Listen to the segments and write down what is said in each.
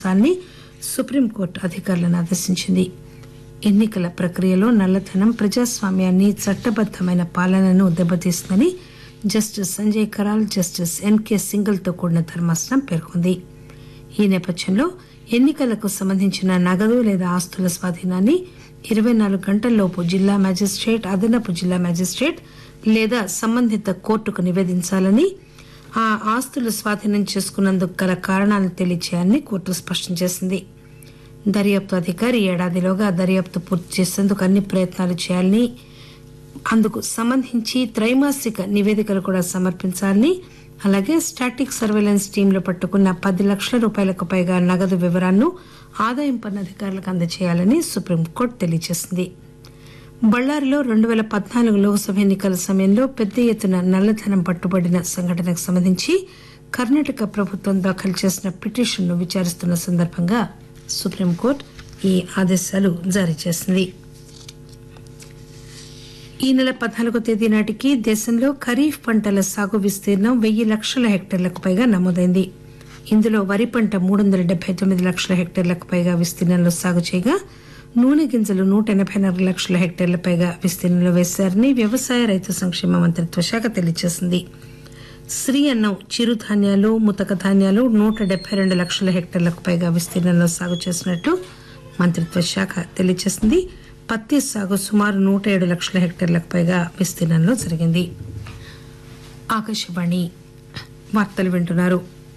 దాన్ని సుప్రీంకోర్టు అధికారులను ఆదేశించింది ఎన్నికల ప్రక్రియలో నల్లధనం ప్రజాస్వామ్యాన్ని చట్టబద్దమైన పాలనను దెబ్బతీస్తుందని justice Sanjay Karol justice NK సింగల్తో కూడిన ధర్మాసనం పేర్కొంది ఈ నేపథ్యంలో ఎన్నికలకు సంబంధించిన నగదు లేదా ఆస్తుల స్వాధీనాన్ని ఇరవై నాలుగు గంటల్లోపు జిల్లా మేజిస్ట్రేట్ అదనపు జిల్లా మేజిస్ట్రేట్ లేదా సంబంధిత కోర్టుకు నివేదించాలని ఆ ఆస్తులు స్వాధీనం చేసుకున్నందుకు గల కారణాలను తెలియచేయాలని కోర్టు స్పష్టం చేసింది దర్యాప్తు అధికారి ఏడాదిలోగా దర్యాప్తు పూర్తి చేసేందుకు అన్ని ప్రయత్నాలు చేయాలని అందుకు సంబంధించి త్రైమాసిక నివేదికలు కూడా సమర్పించాలని అలాగే స్టాటిక్ సర్వేలెన్స్ టీంలో పట్టుకున్న పది లక్షల రూపాయలకు పైగా నగదు వివరాలను ఆదాయం పన్ను అధికారులకు అందజేయాలని సుప్రీంకోర్టు తెలియజేసింది బళ్లారిలో రెండు పేల పద్నాలుగు లోక్సభ ఎన్నికల సమయంలో పెద్ద ఎత్తున నల్లధనం పట్టుబడిన సంఘటనకు సంబంధించి కర్ణాటక ప్రభుత్వం దాఖలు చేసిన పిటిషన్ను విచారిస్తున్న సందర్భంగా సుప్రీంకోర్టు ఈ ఆదేశాలు జారీ చేసింది ఈ నెల పద్నాలుగో తేదీ నాటికి దేశంలో ఖరీఫ్ పంటల సాగు విస్తీర్ణం వెయ్యి లక్షల హెక్టార్లకు పైగా నమోదైంది ఇందులో వరి పంట మూడు వందల డెబ్బై తొమ్మిది లక్షల హెక్టార్లకు పైగా విస్తీర్ణంలో సాగు చేయగా నూనె గింజలు నూట ఎనభై నాలుగు లక్షల హెక్టార్ల పైగా విస్తీర్ణంలో వేశారని వ్యవసాయ రైతు సంక్షేమ మంత్రిత్వ శాఖ తెలియజేసింది శ్రీ అన్నం చిరుధాన్యాలు ముతక ధాన్యాలు నూట డెబ్బై రెండు లక్షల హెక్టార్లకు పైగా విస్తీర్ణంలో సాగు చేసినట్లు మంత్రిత్వ శాఖ తెలియజేసింది పత్తి సాగు సుమారు నూట ఏడు లక్షల హెక్టార్లకు పైగా విస్తీర్ణంలో జరిగింది ఆకాశవాణి వార్తలు వింటున్నారు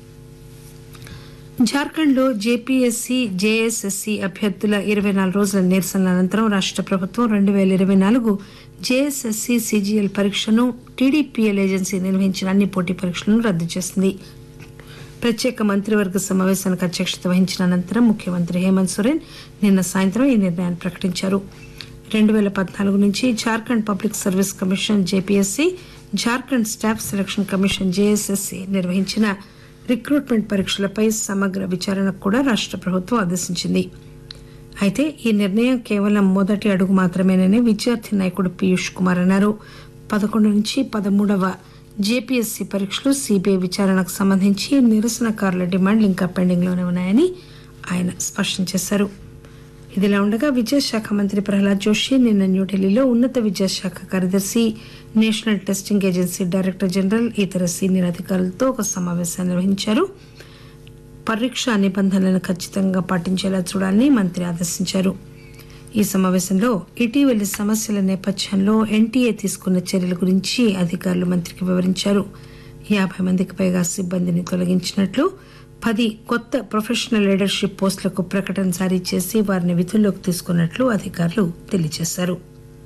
జార్ఖండ్ లో జేపీఎస్సీ జేఎస్ఎస్సీ అభ్యర్థుల ఇరవై నాలుగు రోజుల నిరసనల అనంతరం రాష్ట ప్రభుత్వం రెండు పేల ఇరవై నాలుగు జేఎస్ఎస్సీ సీజీఎల్ పరీక్షను టీడీపీఎల్ ఏజెన్సీ నిర్వహించిన అన్ని పోటీ పరీక్షలను రద్దు చేసింది ప్రత్యేక మంత్రివర్గ సమావేశానికి అధ్యక్షత వహించిన అనంతరం ముఖ్యమంత్రి హేమంత్ సోరెన్ నిన్న సాయంత్రం ఈ నిర్ణయాన్ని ప్రకటించారు రెండు పేల పద్నాలుగు నుంచి Jharkhand public service commission JPSC Jharkhand staff selection commission JSSC నిర్వహించిన రిక్రూట్మెంట్ పరీక్షలపై సమగ్ర విచారణకు కూడా రాష్ట ప్రభుత్వం ఆదేశించింది అయితే ఈ నిర్ణయం కేవలం మొదటి అడుగు మాత్రమేనని విద్యార్థి నాయకుడు పీయూష్ కుమార్ అన్నారు పదకొండు నుంచి పదమూడవ జేపీఎస్సీ పరీక్షలు సిబిఐ విచారణకు సంబంధించి నిరసనకారుల డిమాండ్లు ఇంకా పెండింగ్ లోనే ఉన్నాయని ఆయన స్పష్టం చేశారు ఇదిలా ఉండగా విద్యాశాఖ మంత్రి ప్రహ్లాద్ జోషి నిన్న న్యూఢిల్లీలో ఉన్నత విద్యాశాఖ కార్యదర్శి national testing agency director general ఇతర సీనియర్ అధికారులతో ఒక సమావేశాన్ని నిర్వహించారు పరీక్ష నిబంధనలను ఖచ్చితంగా పాటించేలా చూడాలని మంత్రి ఆదేశించారు ఈ సమావేశంలో ఇటీవలి సమస్యల నేపథ్యంలో ఎన్టీఏ తీసుకున్న చర్యల గురించి అధికారులు మంత్రికి వివరించారు యాభై మందికి పైగా సిబ్బందిని తొలగించినట్లు పది కొత్త ప్రొఫెషనల్ లీడర్షిప్ పోస్టులకు ప్రకటన జారీ చేసి వారిని విధుల్లోకి తీసుకున్నట్లు అధికారులు తెలియజేశారు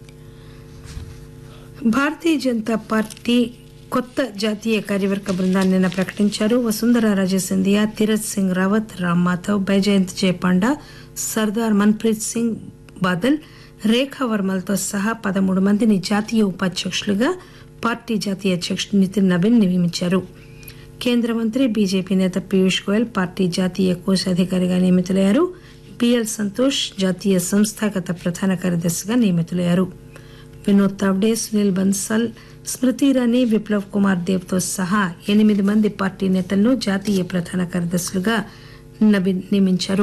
భారతీయ జనతా పార్టీ కొత్త జాతీయ కార్యవర్గ బృందాన్ని నిన్న ప్రకటించారు వసుంధర రాజే సింధియా తీరత్ సింగ్ రావత్ రామ్ మాధవ్ బైజయంత్ జయపాండా సర్దార్ మన్ప్రీత్ సింగ్ బాదల్ రేఖా వర్మలతో సహా పదమూడు మందిని జాతీయ ఉపాధ్యక్షులుగా పార్టీ జాతీయ అధ్యక్షుడు నితిన్ నబీన్ నియమించారు కేంద్ర మంత్రి బీజేపీ నేత పీయూష్ గోయల్ పార్టీ జాతీయ కోశాధికారిగా నియమితులయ్యారు బిఎల్ సంతోష్ జాతీయ సంస్థాగత ప్రధాన కార్యదర్శిగా నియమితులయ్యారు వినోద్ తావ్డే సునీల్ బన్సల్ స్మృతి ఇరానీ విప్లవ్ కుమార్ దేవ్ తో సహా ఎనిమిది మంది పార్టీ నేతలను జాతీయ ప్రధాన కార్యదర్శులుగా నబీన్ నియమించారు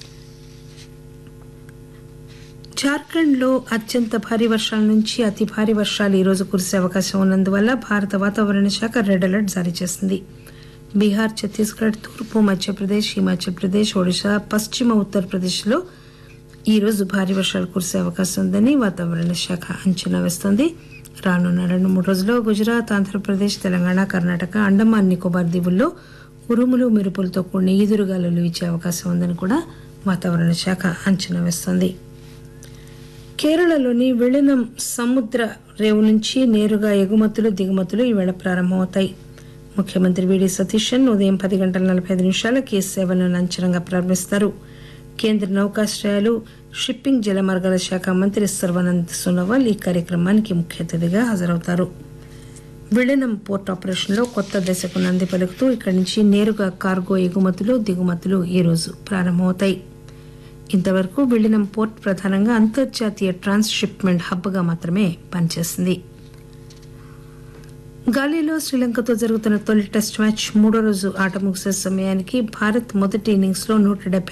జార్ఖండ్ లో అత్యంత భారీ వర్షాల నుంచి అతి భారీ వర్షాలు ఈ రోజు కురిసే అవకాశం ఉన్నందువల్ల భారత వాతావరణ శాఖ రెడ్ అలర్ట్ జారీ చేసింది బీహార్ ఛత్తీస్గఢ్ తూర్పు మధ్యప్రదేశ్ హిమాచల్ ప్రదేశ్ ఒడిశా పశ్చిమ ఉత్తరప్రదేశ్ లో ఈ రోజు భారీ వర్షాలు కురిసే అవకాశం ఉందని వాతావరణ శాఖ అంచనా వేస్తోంది రానున్న రెండు మూడు రోజుల్లో గుజరాత్ ఆంధ్రప్రదేశ్ తెలంగాణ కర్ణాటక అండమాన్ నికోబార్ దీవుల్లో ఉరుములు మెరుపులతో కూడిన ఈదురుగాలులు ఇచ్చే అవకాశం ఉందని కూడా వాతావరణ శాఖ అంచనా వేస్తోంది కేరళలోని విళనం సముద్ర రేవు నుంచి నేరుగా ఎగుమతులు దిగుమతులు ఈవేళ ప్రారంభమవుతాయి ముఖ్యమంత్రి వీడి సతీశన్ ఉదయం పది గంటల నలభై ఐదు నిమిషాలకి ఈ సేవలను లాంఛనంగా ప్రారంభిస్తారు కేంద్ర నౌకాశ్రయాలు షిప్పింగ్ జలమార్గాల శాఖ మంత్రి సర్వానంద్ సోనోవాల్ ఈ కార్యక్రమానికి ముఖ్య అతిథిగా హాజరవుతారు విళనం పోర్ట్ ఆపరేషన్లో కొత్త దశకు నంది పలుకుతూ ఇక్కడి నుంచి నేరుగా కార్గో ఎగుమతులు దిగుమతులు ఈ రోజు ప్రారంభమవుతాయి ఇంతవరకు విళనం పోర్ట్ ప్రధానంగా అంతర్జాతీయ ట్రాన్స్ షిప్మెంట్ హబ్గా మాత్రమే పనిచేసింది గాలిలో శ్రీలంకతో జరుగుతున్న తొలి టెస్ట్ మ్యాచ్ మూడో రోజు ఆట ముగిసే సమయానికి భారత్ మొదటి ఇన్నింగ్స్ లో నూట